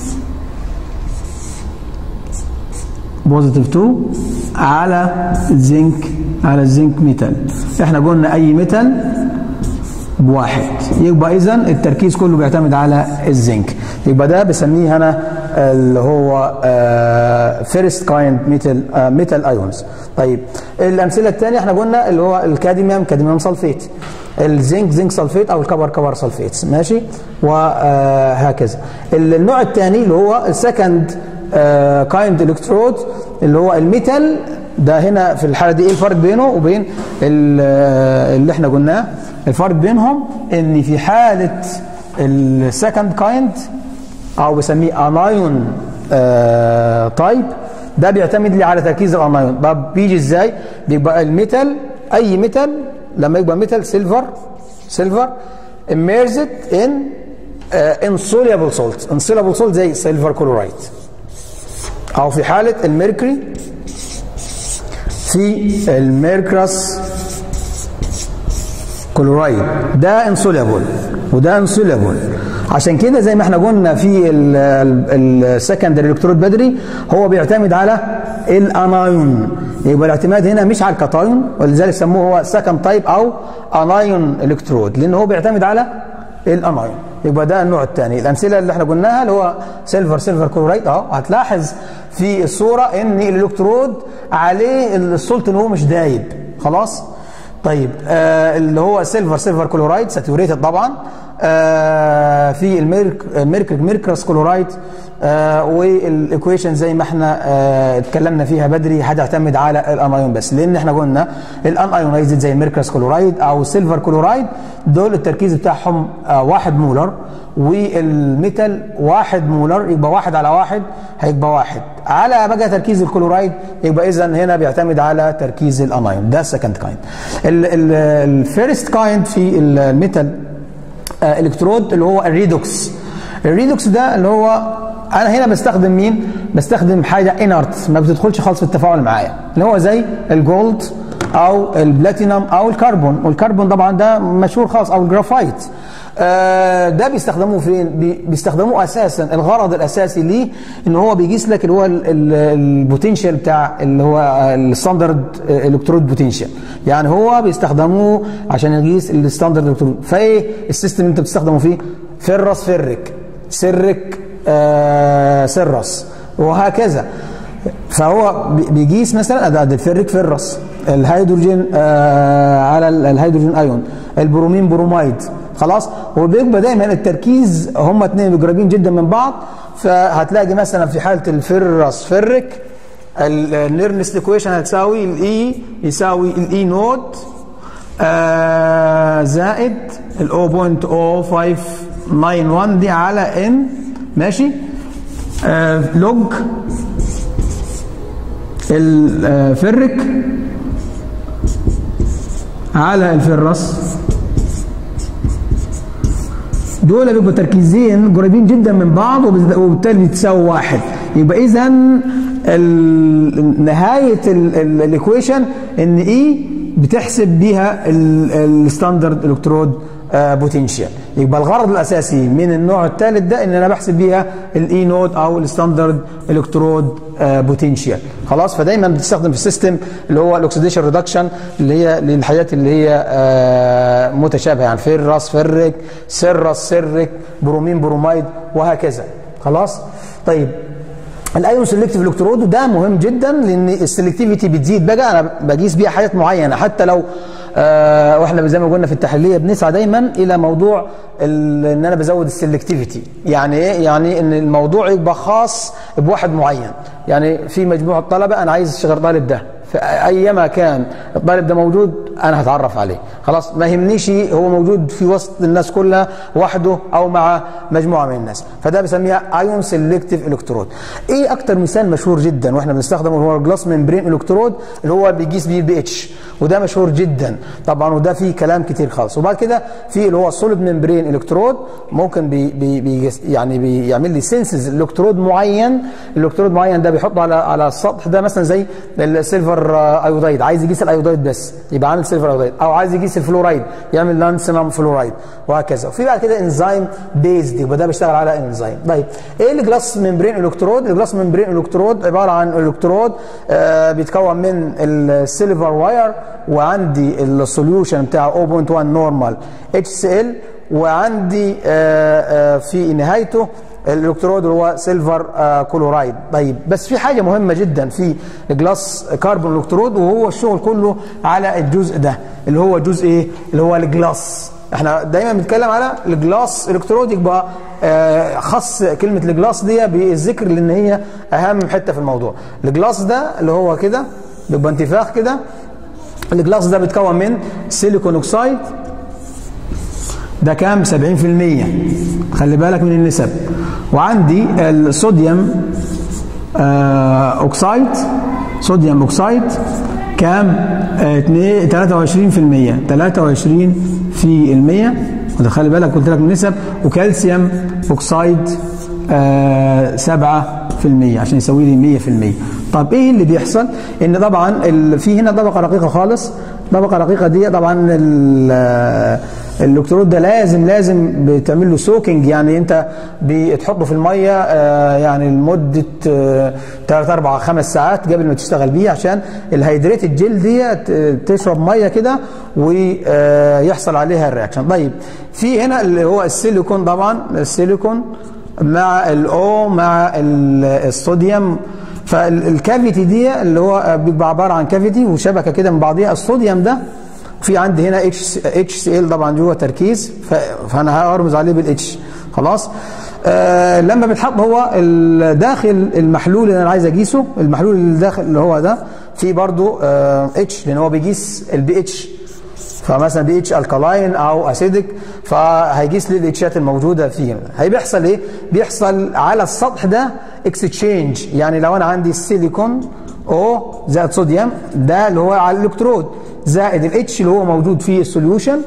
بوزيتيف 2 على الزنك على الزنك ميتال احنا قلنا اي ميتال بواحد يبقى اذا التركيز كله بيعتمد على الزنك يبقى ده بسميه انا اللي هو فيرست كايند ميتال ميتال ايونز طيب الامثله الثانيه احنا قلنا اللي هو الكادميوم كادميوم سلفيت الزنك زنك سلفيت او الكبر كبر سلفيت ماشي وهكذا النوع الثاني اللي هو السكند كايند الكترود اللي هو الميتال ده هنا في الحاله دي ايه الفرق بينه وبين اللي احنا قلناه الفرق بينهم ان في حاله السكند كايند او بسميه انايون تايب ده بيعتمد لي على تركيز الانايون طب بيجي ازاي بيبقى الميتال اي ميتال لما يبقى ميتال سيلفر سيلفر immersed in uh, insoluble salt insoluble salt زي سيلفر كلورايد او في حاله الميركوري في الميركرس كلورايد ده انسولابل وده انسولابل عشان كده زي ما احنا قلنا في السكندري الكترود بدري هو بيعتمد على الانايون يبقى الاعتماد هنا مش على الكاتايون ولذلك سموه هو سكند تايب او انايون الكترود لان هو بيعتمد على الانايون يبقى ده النوع الثاني الامثله اللي احنا قلناها اللي هو سيلفر سيلفر كلورايد اهو هتلاحظ في الصوره ان الالكترود عليه السولت ان هو مش دايب خلاص طيب آه اللي هو سيلفر سيلفر كلورايد ساتوريتد طبعا آه في الميرك ميركري ميركرس كلورايد آه والايكويشن زي ما احنا آه اتكلمنا فيها بدري هتعتمد على الانايون بس لان احنا قلنا الان ايونايزد زي الميركرس كلورايد او السيلفر كلورايد دول التركيز بتاعهم آه واحد مولر والميتال واحد مولر يبقى واحد على واحد هيبقى واحد على بقى تركيز الكلورايد يبقى اذا هنا بيعتمد على تركيز الانايون ده السكند كايند الفيرست كايند في الميتال الكترود اللي هو الريدوكس الريدوكس ده اللي هو انا هنا بستخدم مين بستخدم حاجه انرت ما بتدخلش خالص في التفاعل معايا اللي هو زي الجولد او البلاتينم او الكربون والكربون طبعا ده مشهور خالص او الجرافايت آه ده بيستخدموه فين بيستخدموه اساسا الغرض الاساسي ليه ان هو بيقيس لك اللي هو البوتنشال بتاع اللي هو الستاندرد الكترود بوتنشال يعني هو بيستخدموه عشان يقيس الستاندرد الكترود فايه السيستم اللي انت بتستخدمه فيه فرس فرك سرك آه سرس وهكذا فهو بيقيس مثلا ده الفرك فرس الهيدروجين آه على الهيدروجين ايون البرومين برومايد خلاص هو بيبقى دايما التركيز هم اثنين قريبين جدا من بعض فهتلاقي مثلا في حاله الفرس فرك النيرنست ايكويشن هتساوي الاي يساوي الاي نوت آه زائد ال 0.0591 دي على ان ماشي آه لوج الفرك على الفرس دول بيبقوا تركيزين قريبين جدا من بعض وبالتالي بتساوي واحد يبقى اذا نهايه الايكويشن ان اي بتحسب بيها الستاندرد الكترود بوتنشال يبقى الغرض الاساسي من النوع الثالث ده ان انا بحسب بيها الاي نود او الستاندرد الكترود بوتنشال خلاص فدايما بتستخدم في السيستم اللي هو الاكسيديشن ريدكشن اللي هي للحاجات اللي هي متشابهه يعني فيرس فرك سرس سرك برومين برومايد وهكذا خلاص طيب الايون سيلكتيف الكترود وده مهم جدا لان السلكتيفيتي بتزيد بقى انا بقيس بيها حاجات معينه حتى لو آه واحنا زي ما قلنا في التحليليه بنسعى دايما الى موضوع ان انا بزود السلكتيفيتي يعني ايه يعني ان الموضوع يبقى خاص بواحد معين يعني في مجموعه طلبه انا عايز اشغل طالب ده فايما كان الطالب ده موجود انا هتعرف عليه خلاص ما يهمنيش هو موجود في وسط الناس كلها وحده او مع مجموعه من الناس فده بسميها ايون سيلكتيف الكترود ايه اكتر مثال مشهور جدا واحنا بنستخدمه هو الجلاس ممبرين الكترود اللي هو بيقيس بيه البي اتش وده مشهور جدا طبعا وده فيه كلام كتير خالص وبعد كده في اللي هو السوليد ممبرين الكترود ممكن بي بي بي يعني بيعمل لي سينسز الكترود معين الكترود معين ده بيحطه على على السطح ده مثلا زي السيلفر ايودايد عايز يقيس الايودايد بس يبقى عامل سيلفر ايودايد او عايز يقيس الفلورايد يعمل لانسينم فلورايد وهكذا وفي بعد كده انزيم بيزد يبقى ده بيشتغل على انزيم طيب ايه الجلاس ممبرين الكترود الجلاس ممبرين الكترود عباره عن الكترود آه بيتكون من السيلفر واير وعندي السوليوشن بتاع 0.1 نورمال اتش سي ال وعندي آآ آآ في نهايته الالكترود اللي هو سيلفر كلورايد طيب بس في حاجه مهمه جدا في الجلاس كربون الكترود وهو الشغل كله على الجزء ده اللي هو جزء ايه اللي هو الجلاس احنا دايما بنتكلم على الجلاس الكترود يبقى آه خص كلمه الجلاس دي بالذكر لان هي اهم حته في الموضوع الجلاس ده اللي هو كده بيبقى انتفاخ كده الجلاس ده بيتكون من سيليكون اوكسايد ده كام 70% خلي بالك من النسب وعندي الصوديوم آه اوكسايد صوديوم اوكسايد كام آه 23% 23 في المية وده خلي بالك قلت لك النسب وكالسيوم اوكسايد آه 7% عشان يساوي لي 100% طب ايه اللي بيحصل ان طبعا في هنا طبقه رقيقه خالص طبقه رقيقه دي طبعا الالكترود ده لازم لازم بتعمل له سوكينج يعني انت بتحطه في الميه يعني لمده 3 4 5 ساعات قبل ما تشتغل بيه عشان الهيدريت الجل دي تشرب ميه كده ويحصل عليها الرياكشن طيب في هنا اللي هو السيليكون طبعا السيليكون مع الاو مع الصوديوم فالكافيتي دي اللي هو بيبقى عباره عن كافيتي وشبكه كده من بعضيها الصوديوم ده في عندي هنا اتش اتش سي ال طبعا جوه تركيز فانا هرمز عليه بالاتش خلاص آه لما بيتحط هو داخل المحلول اللي انا عايز اقيسه المحلول اللي داخل اللي هو ده في برضه آه اتش لان هو بيقيس البي اتش فمثلا بي اتش الكالاين او اسيدك فهيقيس لي الاتشات الموجوده فيه هي بيحصل ايه بيحصل على السطح ده اكستشينج يعني لو انا عندي السيليكون او زائد صوديوم ده اللي هو على الالكترود زائد الاتش اللي هو موجود في السوليوشن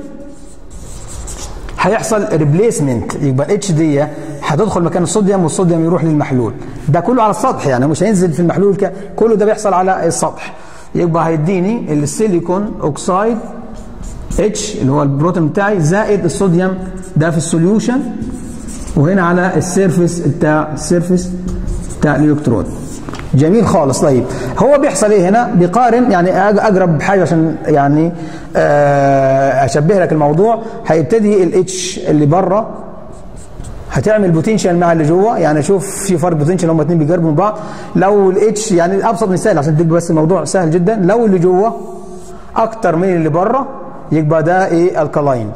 هيحصل ريبليسمنت يبقى الاتش دي هتدخل مكان الصوديوم والصوديوم يروح للمحلول ده كله على السطح يعني مش هينزل في المحلول ك... كله ده بيحصل على السطح يبقى هيديني السيليكون اوكسايد اتش اللي هو البروتون بتاعي زائد الصوديوم ده في السوليوشن وهنا على السيرفيس بتاع السيرفيس بتاع الالكترود جميل خالص طيب هو بيحصل ايه هنا بيقارن يعني اقرب حاجه عشان يعني اشبه لك الموضوع هيبتدي الاتش اللي بره هتعمل بوتنشال مع اللي جوه يعني شوف في فرق بوتنشال هما الاثنين بيقربوا من بعض لو الاتش يعني ابسط مثال عشان تبقى بس الموضوع سهل جدا لو اللي جوه اكتر من اللي بره يبقى ده ايه الكلاين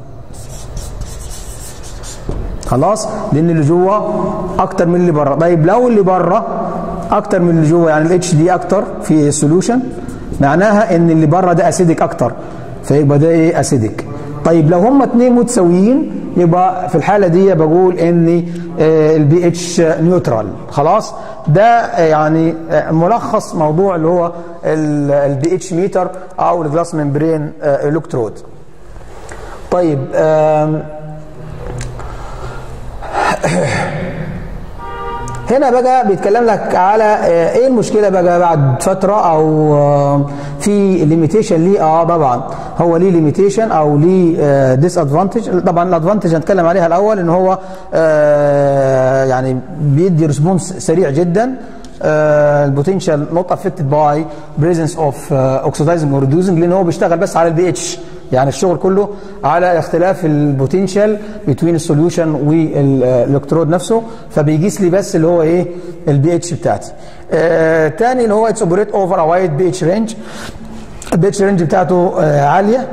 خلاص لان اللي جوه اكتر من اللي بره طيب لو اللي بره اكتر من اللي جوه يعني الاتش دي اكتر في السوليوشن معناها ان اللي بره ده اسيدك اكتر فيبقى ده ايه اسيدك طيب لو هما اثنين متساويين يبقى في الحاله دي بقول ان البي اتش نيوترال خلاص ده يعني ملخص موضوع اللي هو البي اتش ميتر او الجلاس ممبرين الكترود طيب هنا بقى بيتكلم لك على ايه المشكله بقى بعد فتره او في ليميتيشن ليه اه طبعا هو ليه ليميتيشن او ليه ديس ادفانتج طبعا الادفانتج هنتكلم عليها الاول ان هو يعني بيدي ريسبونس سريع جدا البوتنشال نوت افكتد باي بريزنس اوف اوكسيدايزنج اور ريديوزنج لان هو بيشتغل بس على البي اتش يعني الشغل كله على اختلاف البوتنشال بين السوليوشن والالكترود نفسه فبيقيس لي بس اللي هو ايه البي اتش بتاعتي. آه تاني اللي هو اتس اوبريت اوفر ا وايد بي اتش رينج البي اتش رينج بتاعته آه عاليه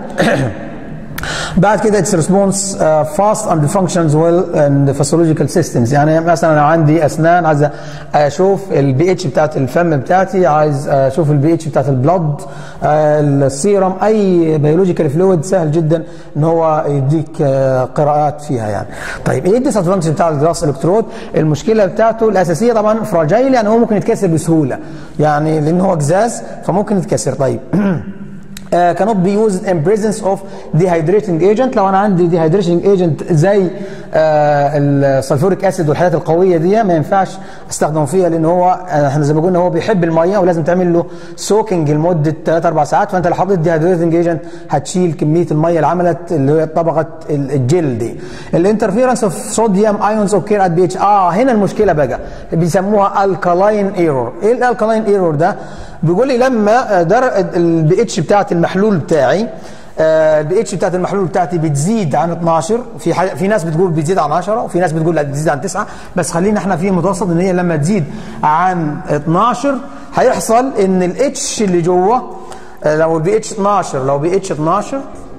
بعد كده اتس ريسبونس فاست اند فانكشنز ويل اند فاسيولوجيكال سيستمز يعني مثلا لو عندي اسنان عايز اشوف البي اتش بتاعت الفم بتاعتي عايز اشوف البي اتش بتاعت البلد السيرم اي بيولوجيكال فلويد سهل جدا ان هو يديك قراءات فيها يعني طيب ايه الديس ادفانتج بتاع الجلاس الكترود المشكله بتاعته الاساسيه طبعا فراجايل يعني هو ممكن يتكسر بسهوله يعني لان هو قزاز فممكن يتكسر طيب Uh, cannot be used in presence of dehydrating agent لو انا عندي dehydrating agent زي uh, السلفوريك اسيد والحاجات القويه دي ما ينفعش استخدمه فيها لان هو احنا زي ما قلنا هو بيحب الميه ولازم تعمل له سوكينج لمده 3 4 ساعات فانت لو حطيت dehydrating agent هتشيل كميه الميه اللي عملت اللي هي طبقه الجل دي الانترفيرنس اوف صوديوم ايونز اوكير ات بي اتش اه هنا المشكله بقى بيسموها الكالاين ايرور ايه الالكالاين ايرور ده بيقول لي لما در البي اتش بتاعت المحلول بتاعي البي اتش بتاعت المحلول بتاعتي بتزيد عن 12 في حاجة في ناس بتقول بتزيد عن 10 وفي ناس بتقول لا بتزيد عن 9 بس خلينا احنا في متوسط ان هي لما تزيد عن 12 هيحصل ان الاتش اللي جوه لو البي اتش 12 لو بي اتش 12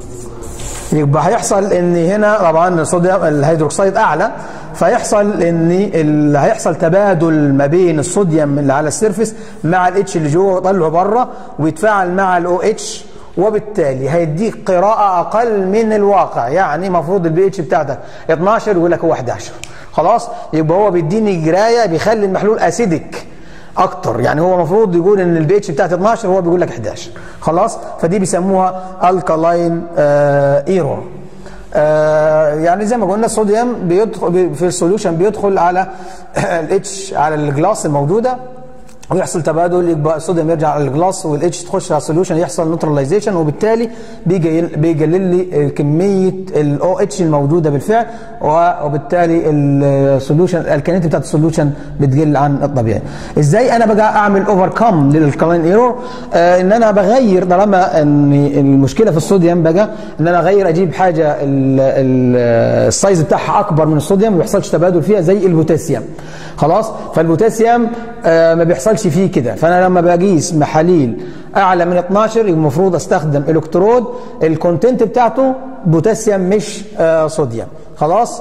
يبقى هيحصل ان هنا طبعا الصوديوم الهيدروكسيد اعلى فيحصل ان اللي هيحصل تبادل ما بين الصوديوم اللي على السيرفس مع الاتش اللي جوه ويطلعه بره ويتفاعل مع الاو اتش وبالتالي هيديك قراءة أقل من الواقع يعني المفروض البي اتش بتاعتك 12 يقول لك هو 11 خلاص يبقى هو بيديني قراية بيخلي المحلول أسيدك اكتر يعني هو المفروض يقول ان البي اتش بتاعت 12 هو بيقول لك 11 خلاص فدي بيسموها الكالاين آه ايرور آه يعني زي ما قلنا الصوديوم بيدخل في السوليوشن بيدخل على الاتش على الجلاس الموجوده ويحصل تبادل يبقى الصوديوم يرجع على الجلاس والاتش تخش على السوليوشن يحصل نيوتراليزيشن وبالتالي بيجي بيقلل لي كميه الاو اتش الموجوده بالفعل وبالتالي السوليوشن الكالينيتي بتاعت السوليوشن بتقل عن الطبيعي. ازاي انا بقى اعمل اوفر كم للكلاين ايرور؟ آه ان انا بغير طالما ان المشكله في الصوديوم بقى ان انا اغير اجيب حاجه السايز بتاعها اكبر من الصوديوم ما بيحصلش تبادل فيها زي البوتاسيوم. خلاص؟ فالبوتاسيوم آه ما بيحصلش فيه كده فانا لما بقيس محاليل اعلى من 12 المفروض استخدم الكترود الكونتنت بتاعته بوتاسيوم مش آه صوديوم خلاص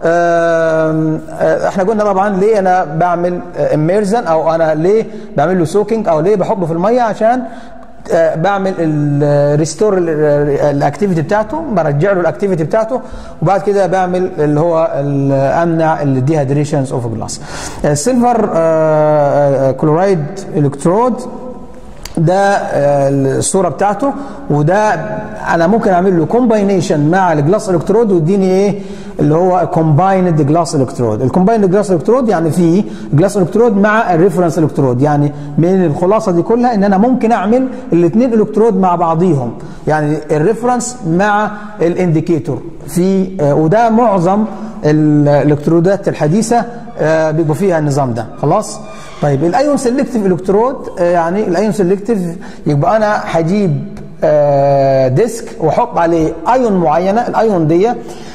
آه احنا قلنا طبعا ليه انا بعمل اميرزن او انا ليه بعمل له سوكينج او ليه بحطه في الميه عشان آه بعمل الريستور الاكتيفيتي بتاعته برجع له الاكتيفيتي بتاعته وبعد كده بعمل اللي هو امنع الديهيدريشنز اوف جلاس السيلفر كلورايد الكترود ده الصوره بتاعته وده انا ممكن اعمل له كومباينيشن مع الجلاس الكترود ويديني ايه اللي هو كومبايند جلاس الكترود الكومبايند جلاس الكترود يعني فيه جلاس الكترود مع الريفرنس الكترود يعني من الخلاصه دي كلها ان انا ممكن اعمل الاثنين الكترود مع بعضيهم يعني الريفرنس مع الانديكيتور في وده معظم الالكترودات الحديثه بيبقوا فيها النظام ده خلاص طيب الايون سيلكتيف الكترود يعني الايون سيلكتيف يبقى انا هجيب ديسك واحط عليه ايون معينه الايون دي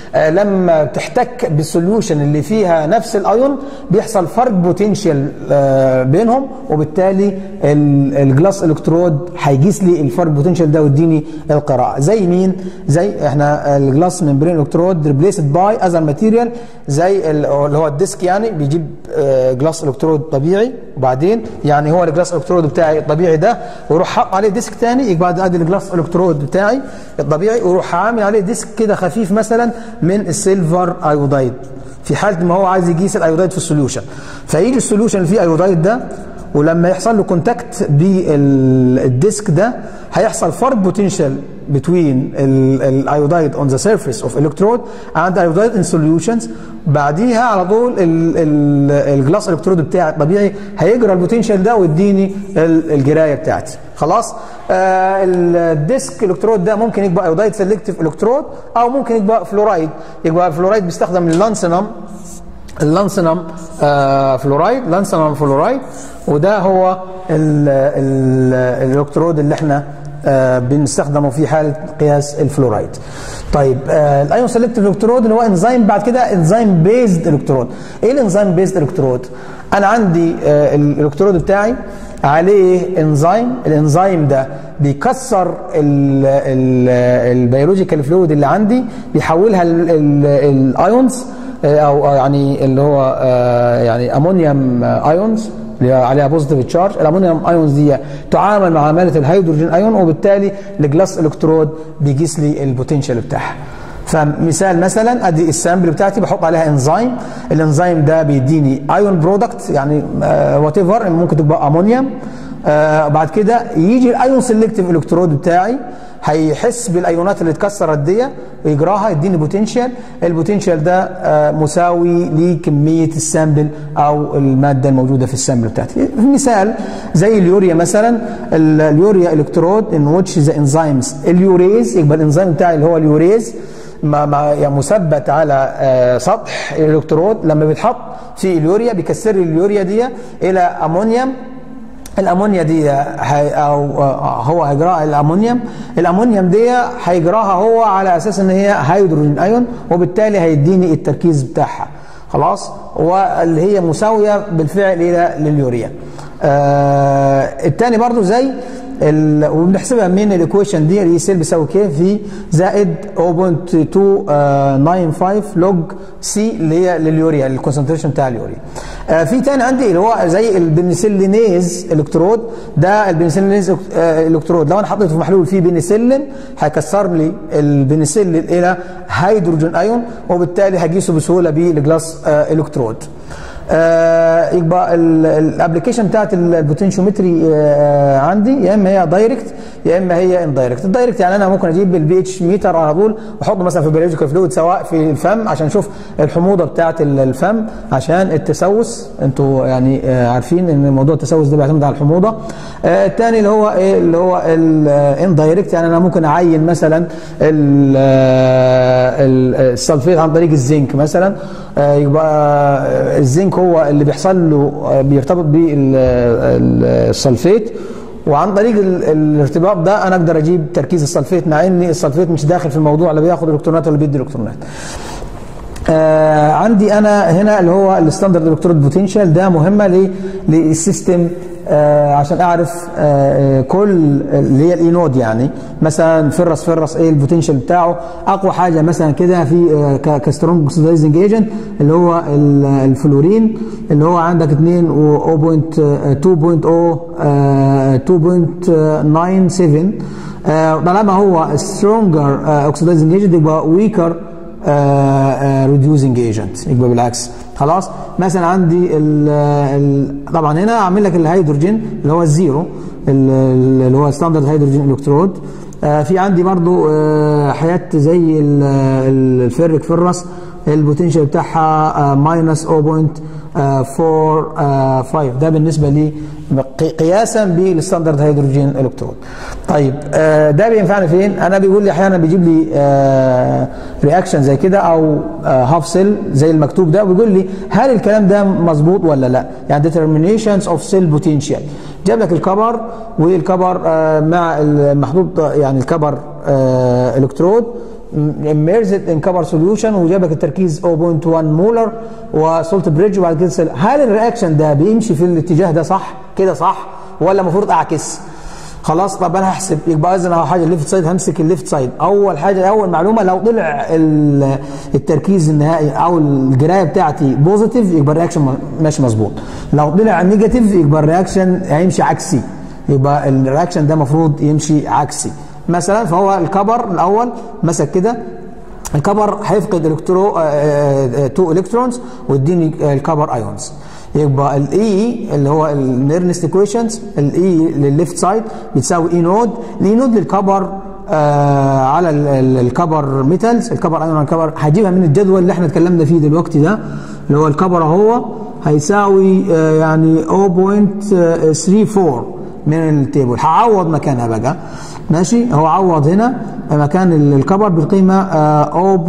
لما تحتك بالسوليوشن اللي فيها نفس الايون بيحصل فرق بوتنشال بينهم وبالتالي الجلاس الكترود هيقيس لي الفرق بوتنشال ده ويديني القراءه زي مين زي احنا الجلاس ممبرين الكترود ريبليسد باي اذر ماتيريال زي اللي هو الديسك يعني بيجيب جلاس الكترود طبيعي وبعدين يعني هو الجلاس الكترود بتاعي الطبيعي ده ويروح حاط عليه ديسك ثاني يبقى ادي الجلاس الكترود بتاعي الطبيعي ويروح عامل عليه ديسك كده خفيف مثلا من السيلفر ايودايد في حاله ما هو عايز يقيس الايودايد في السوليوشن فيجي السوليوشن اللي فيه ايودايد ده ولما يحصل له كونتاكت بالديسك ده هيحصل فرق بوتنشال between الايودايد on the surface of electrode and iodide in solutions بعديها على طول الجلاس الكترود بتاعي الطبيعي هيجرى البوتنشال ده ويديني الجرايه بتاعتي خلاص آه الديسك الكترود ده ممكن يبقى ايودايد سيلكتيف الكترود او ممكن يبقى فلورايد يبقى الفلورايد بيستخدم اللانسنم اللانسنم آه فلورايد لانسنم فلورايد وده هو ال ال الالكترود اللي احنا آه بنستخدمه في حاله قياس الفلورايد. طيب آه الايون سيلكتيف الكترود اللي هو انزيم بعد كده انزيم بيزد الكترود. ايه الانزيم بيزد الكترود؟ انا عندي آه الالكترود بتاعي عليه انزيم الانزيم ده بيكسر البيولوجيكال فلويد اللي عندي بيحولها الايونز او يعني اللي هو يعني امونيوم ايونز اللي عليها بوزيتيف تشارج الامونيوم ايونز دي تعامل معامله الهيدروجين ايون وبالتالي الجلاس الكترود بيقيس لي البوتنشال بتاعها فمثال مثلا ادي السامبل بتاعتي بحط عليها انزيم الانزيم ده بيديني ايون برودكت يعني وات ايفر ممكن تبقى امونيوم آه بعد كده يجي الايون سيلكتيف الكترود بتاعي هيحس بالايونات اللي اتكسرت دي ويجراها يديني بوتنشال البوتنشال ده آه مساوي لكميه السامبل او الماده الموجوده في السامبل بتاعتي مثال زي اليوريا مثلا اليوريا الكترود ان واتش ذا انزيمز اليوريز يبقى الانزيم بتاعي اللي هو اليوريز ما يعني مثبت على آه سطح الالكترود لما بيتحط في اليوريا بيكسر لي اليوريا دي الى امونيوم الامونيا دي هي او هو هيجراها الامونيوم الامونيوم دي هيجراها هو على اساس ان هي هيدروجين ايون وبالتالي هيديني التركيز بتاعها خلاص واللي هي مساويه بالفعل الى لليوريا آه الثاني برضو زي وبنحسبها من الايكويشن دي اللي هي سيل بيساوي كي في زائد 0.295 لوج سي اللي هي لليوريا الكونسنتريشن بتاع اليوريا. آه في تاني عندي اللي هو زي البنسلينيز الكترود ده البنسلينيز آه الكترود لو انا حطيته في محلول فيه بنسلين هيكسر لي البنسلين الى هيدروجين ايون وبالتالي هقيسه بسهوله بالجلاس آه الكترود. آه يبقى الابلكيشن بتاعت البوتنشيومتري آه عندي يا اما هي دايركت يا اما هي اندايركت الدايركت يعني انا ممكن اجيب البي اتش ميتر على طول واحطه مثلا في بيولوجيكال فلويد سواء في الفم عشان اشوف الحموضه بتاعه الفم عشان التسوس انتوا يعني آه، عارفين ان موضوع التسوس ده بيعتمد على الحموضه آه، الثاني اللي هو ايه اللي هو الاندايركت يعني انا ممكن اعين مثلا ال- آه، ال- السلفيت عن طريق الزنك مثلا آه، يبقى آه، الزنك هو اللي بيحصل له آه، بيرتبط بالسلفيت وعن طريق ال- الارتباط ده انا اقدر اجيب تركيز السلفيت مع ان السلفيت مش داخل في الموضوع لا بياخد الكترونات ولا بيدي الكترونات. آه عندي انا هنا اللي هو الستاندرد الكترود بوتنشال ده مهمه ليه؟ للسيستم آه عشان اعرف آه كل اللي هي الاينود يعني مثلا فرس فرس ايه البوتنشال بتاعه اقوى حاجه مثلا كده في آه ك- كسترونج اوكسيدايزنج ايجنت اللي هو ال- الفلورين اللي هو عندك 2 و 2.97 آه، طالما هو سترونجر اوكسيدايزنج ايجنت يبقى ويكر ريديوزنج ايجنت يبقى بالعكس خلاص مثلا عندي ال ال طبعا هنا اعمل لك الهيدروجين اللي هو الزيرو ال- اللي هو ستاندرد هيدروجين الكترود آه، في عندي برضو آه، حاجات زي ال- ال- الفيرك فيرس البوتنشال بتاعها ماينس 0.45 ده بالنسبه لي قي- قياسا بالستاندرد هيدروجين الكترود طيب آه، ده بينفعني فين انا بيقول لي احيانا بيجيب لي رياكشن زي كده او هاف سيل زي المكتوب ده وبيقول لي هل الكلام ده مظبوط ولا لا يعني determinations of cell potential جاب لك الكبر والكبر آه، مع المحطوط يعني الكبر آه، الكترود immersed in كبر سوليوشن وجاب لك التركيز 0.1 مولر وسولت بريدج وبعد كده سل- هل الرياكشن ده بيمشي في الاتجاه ده صح كده صح ولا المفروض اعكس خلاص طب انا هحسب يبقى اذا اهو حاجه الليفت سايد همسك الليفت سايد اول حاجه اول معلومه لو طلع ال- التركيز النهائي او الجرايه بتاعتي بوزيتيف يبقى الرياكشن ماشي مظبوط لو طلع نيجاتيف يبقى الرياكشن هيمشي عكسي يبقى الرياكشن ده المفروض يمشي عكسي مثلا فهو الكبر الاول مسك كده الكبر هيفقد الكترو تو الكترونز ويديني الكبر ايونز يبقى الاي اللي هو النيرنست ايكويشنز الاي للليفت سايد بتساوي اي نود الاي نود للكبر آه على ال- ال- الكبر ميتالز الكبر ايون على الكبر هجيبها من الجدول اللي احنا اتكلمنا فيه دلوقتي ده اللي هو الكبر اهو هيساوي آه يعني 0.34 من التيبل هعوض مكانها بقى ماشي هو عوض هنا مكان ال- الكبر بالقيمه آه،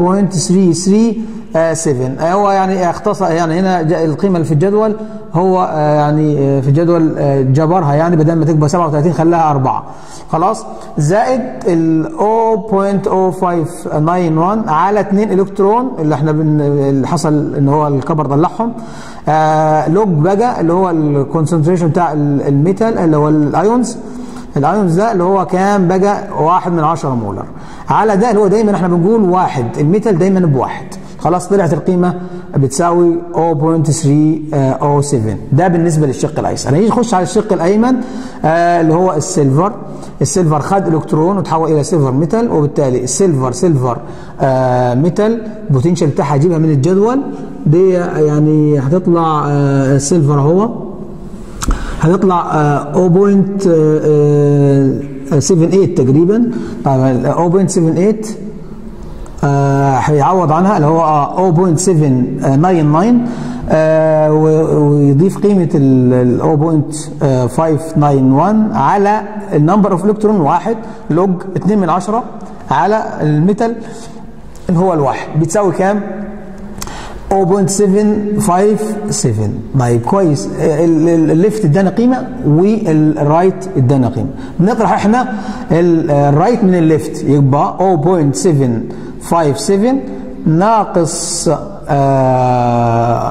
0.337 آه، هو يعني اختصر يعني هنا جا- القيمه اللي في الجدول هو آه، يعني آه، في الجدول آه، جبرها يعني بدل ما تبقى 37 خلاها 4 خلاص زائد ال 0.0591 على 2 الكترون اللي احنا بن اللي حصل ان هو الكبر طلعهم آه لوج بقى اللي هو الكونسنتريشن بتاع ال- الميتال اللي هو الايونز الايونز ده اللي هو كام بقى واحد من عشرة مولر على ده اللي هو دايما احنا بنقول واحد الميتال دايما بواحد خلاص طلعت القيمة بتساوي 0.307 ده بالنسبة للشق الأيسر هنيجي نخش على الشق الأيمن آه اللي هو السيلفر السيلفر خد إلكترون وتحول إلى سيلفر ميتال وبالتالي السيلفر سيلفر آه ميتال البوتنشال بتاعها هجيبها من الجدول دي يعني هتطلع آه السيلفر اهو هيطلع آه، 0.78 تقريبا طبعا 0.78 آه، هيعوض عنها اللي هو آه، 0.799 آه، و- ويضيف قيمة ال 0.591 على النمبر اوف الكترون واحد لوج 2 من 10 على الميتال اللي هو الواحد بتساوي كام؟ 0.757 طيب كويس ال- ال- الليفت ادانا قيمه والرايت ادانا قيمه بنطرح احنا ال- الرايت من الليفت يبقى 0.757 ناقص آه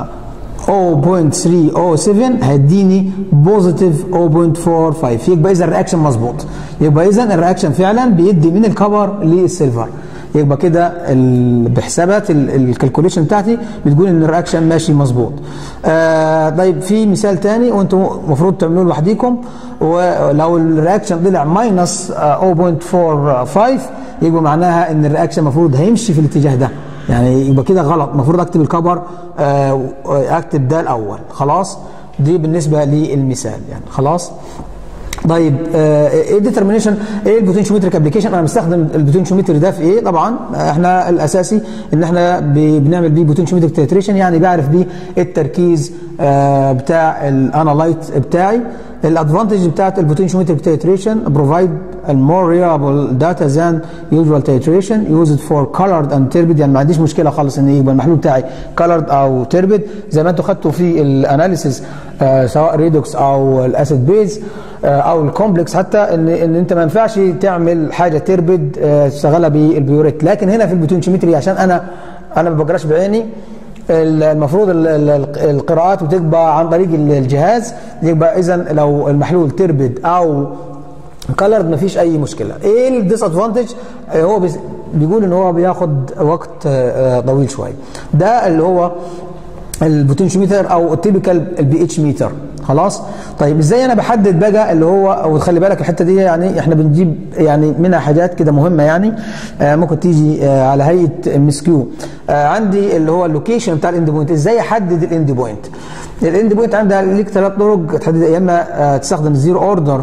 0.307 هيديني بوزيتيف 0.45 يبقى اذا الرياكشن مظبوط يبقى اذا الرياكشن فعلا بيدي من الكفر للسيلفر يبقى كده ال- بحسابات الكالكوليشن بتاعتي بتقول ان الرياكشن ماشي مظبوط آه طيب في مثال تاني وانتم المفروض تعملوه لوحديكم ولو الرياكشن طلع ماينس 0.45 يبقى معناها ان الرياكشن المفروض هيمشي في الاتجاه ده يعني يبقى كده غلط المفروض اكتب الكبر آه، اكتب ده الاول خلاص دي بالنسبه للمثال يعني خلاص طيب آه، ايه الديترمينيشن ايه البوتنشيومتريك ابلكيشن انا بستخدم البوتنشيومتر ده في ايه طبعا احنا الاساسي ان احنا ب- بنعمل بيه بوتنشيومتريك تيتريشن يعني بعرف بيه التركيز آه، بتاع الانالايت بتاعي الادفانتج بتاعت البوتنشيومتريك تيتريشن بروفايد المور ريلابل داتا ذان يوجوال تيتريشن يوزد فور كولرد اند تيربيد يعني ما عنديش مشكله خالص ان يبقى المحلول بتاعي كولرد او تيربيد زي ما انتم خدتوا في الاناليسيس آه، سواء ريدوكس او الاسيد بيز او الكومبلكس حتى ان ان انت ما ينفعش تعمل حاجه تربد آه، تشتغلها بالبيوريت لكن هنا في البوتنشيومتري عشان انا انا ما بقراش بعيني ال- المفروض ال- ال- القراءات بتبقى عن طريق ال- الجهاز يبقى اذا لو المحلول تربد او كلرد مفيش اي مشكله ايه الديس ادفانتج هو بيس- بيقول ان هو بياخد وقت آه، آه، طويل شويه ده اللي هو البوتنشيومتر او التيبيكال البي اتش ميتر خلاص طيب ازاي انا بحدد بقى اللي هو وخلي بالك الحته دي يعني احنا بنجيب يعني منها حاجات كده مهمه يعني آه ممكن تيجي آه على هيئه ام اس كيو آه عندي اللي هو اللوكيشن بتاع الاند بوينت ازاي احدد الاند بوينت الاند بوينت عندها ليك ثلاث طرق تحدد يا اما آه تستخدم زيرو اوردر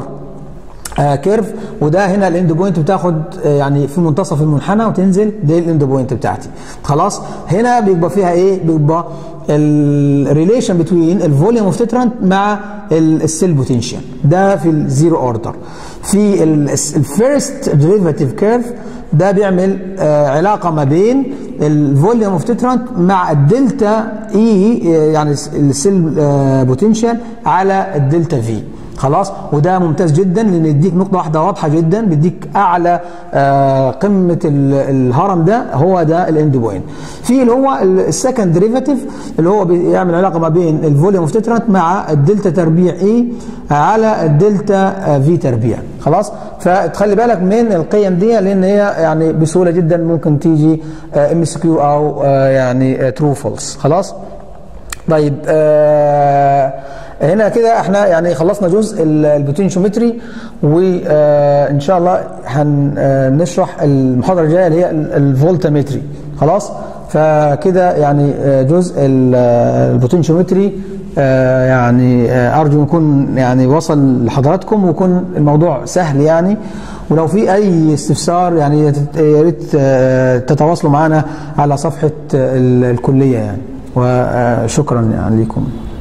آه كيرف وده هنا الاند بوينت بتاخد آه يعني في منتصف المنحنى وتنزل دي الاند بوينت بتاعتي خلاص هنا بيبقى فيها ايه بيبقى الريليشن بتوين الفوليوم اوف تترانت مع السيل بوتنشال ده في الزيرو اوردر في الفيرست ديريفاتيف كيرف ده بيعمل آه علاقه ما بين الفوليوم اوف تترانت مع الدلتا اي يعني السيل بوتنشال على الدلتا في خلاص وده ممتاز جدا لان يديك نقطه واحده واضحه جدا بيديك اعلى آه قمه ال- الهرم ده هو ده الاند بوينت في اللي هو السكند ديريفاتيف اللي هو بيعمل علاقه ما بين الفوليوم اوف تترانت مع الدلتا تربيع اي على الدلتا آه في تربيع خلاص فتخلي بالك من القيم دي لان هي يعني بسهوله جدا ممكن تيجي ام اس كيو او آه يعني ترو فولس خلاص طيب آه هنا كده احنا يعني خلصنا جزء ال- البوتنشيومتري وان شاء الله هنشرح المحاضره الجايه اللي هي ال- الفولتامتري خلاص فكده يعني آه، جزء ال- البوتنشيومتري آه، يعني آه، ارجو يكون يعني وصل لحضراتكم ويكون الموضوع سهل يعني ولو في اي استفسار يعني يت- يا ريت آه، تتواصلوا معنا على صفحه ال- الكليه يعني وشكرا يعني لكم